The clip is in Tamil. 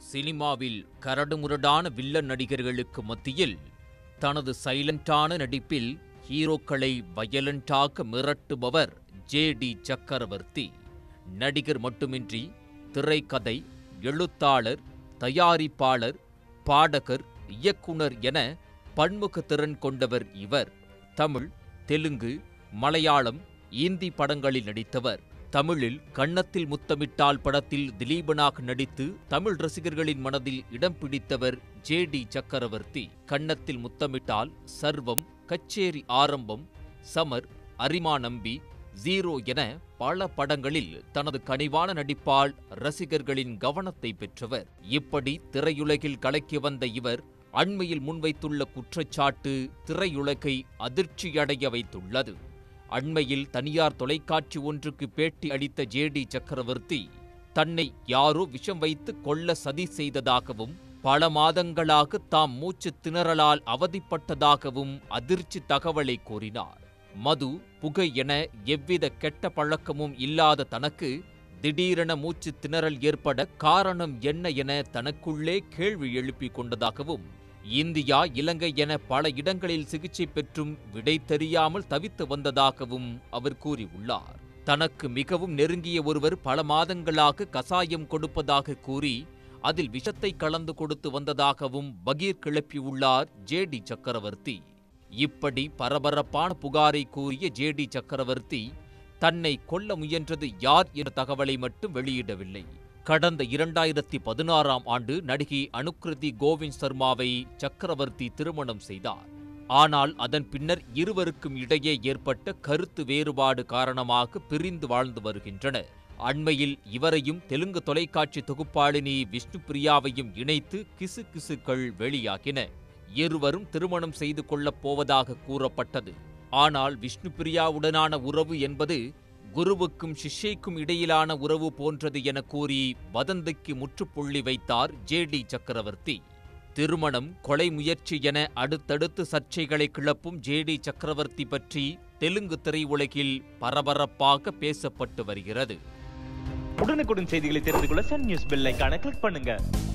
சினிமாவில் கரடுமுரடான வில்லன் நடிகர்களுக்கு மத்தியில் தனது சைலண்டான நடிப்பில் ஹீரோக்களை வயலண்டாக மிரட்டுபவர் ஜே டி சக்கரவர்த்தி நடிகர் மட்டுமின்றி திரைக்கதை எழுத்தாளர் தயாரிப்பாளர் பாடகர் இயக்குனர் என பன்முக திறன் கொண்டவர் இவர் தமிழ் தெலுங்கு மலையாளம் இந்தி படங்களில் நடித்தவர் தமிழில் கன்னத்தில் முத்தமிட்டால் படத்தில் திலீபனாக நடித்து தமிழ் ரசிகர்களின் மனதில் இடம் பிடித்தவர் ஜே டி சக்கரவர்த்தி கன்னத்தில் முத்தமிட்டால் சர்வம் கச்சேரி ஆரம்பம் சமர் அரிமா நம்பி ஜீரோ என பல படங்களில் தனது கனிவான நடிப்பால் ரசிகர்களின் கவனத்தை பெற்றவர் இப்படி திரையுலகில் கலக்கி வந்த இவர் அண்மையில் முன்வைத்துள்ள குற்றச்சாட்டு திரையுலகை அதிர்ச்சியடைய வைத்துள்ளது அண்மையில் தனியார் தொலைக்காட்சி ஒன்றுக்கு பேட்டி அளித்த ஜே டி சக்கரவர்த்தி தன்னை யாரோ விஷம் வைத்து கொல்ல சதி செய்ததாகவும் பல மாதங்களாக தாம் மூச்சு திணறலால் அவதிப்பட்டதாகவும் அதிர்ச்சி தகவலை கூறினார் மது புகை என எவ்வித கெட்ட பழக்கமும் இல்லாத தனக்கு திடீரென மூச்சு திணறல் ஏற்பட காரணம் என்ன என தனக்குள்ளே கேள்வி எழுப்பிக் கொண்டதாகவும் இந்தியா இலங்கை என பல இடங்களில் சிகிச்சை பெற்றும் விடை தெரியாமல் தவித்து வந்ததாகவும் அவர் கூறியுள்ளார் தனக்கு மிகவும் நெருங்கிய ஒருவர் பல மாதங்களாக கசாயம் கொடுப்பதாக கூறி அதில் விஷத்தை கலந்து கொடுத்து வந்ததாகவும் பகீர் கிளப்பியுள்ளார் ஜே டி சக்கரவர்த்தி இப்படி பரபரப்பான புகாரை கூறிய ஜே டி சக்கரவர்த்தி தன்னை கொல்ல முயன்றது யார் என்ற தகவலை மட்டும் வெளியிடவில்லை கடந்த இரண்டாயிரத்தி பதினாறாம் ஆண்டு நடிகை அனுக்கிருதி கோவிந்த் சர்மாவை சக்கரவர்த்தி திருமணம் செய்தார் ஆனால் அதன் பின்னர் இருவருக்கும் இடையே ஏற்பட்ட கருத்து வேறுபாடு காரணமாக பிரிந்து வாழ்ந்து வருகின்றனர் அண்மையில் இவரையும் தெலுங்கு தொலைக்காட்சி தொகுப்பாளினி விஷ்ணு பிரியாவையும் இணைத்து கிசு கிசுக்கள் வெளியாகின இருவரும் திருமணம் செய்து கொள்ளப் போவதாக கூறப்பட்டது ஆனால் விஷ்ணு பிரியாவுடனான உறவு என்பது குருவுக்கும் சிஷ்யைக்கும் இடையிலான உறவு போன்றது என கூறி வதந்திக்கு முற்றுப்புள்ளி வைத்தார் ஜே டி சக்கரவர்த்தி திருமணம் கொலை முயற்சி என அடுத்தடுத்து சர்ச்சைகளை கிளப்பும் ஜே டி சக்கரவர்த்தி பற்றி தெலுங்கு திரையுலகில் பரபரப்பாக பேசப்பட்டு வருகிறது உடனுக்குடன் செய்திகளை தெரிந்து கொள்ள சன் நியூஸ் பெல் ஐகானை கிளிக் பண்ணுங்க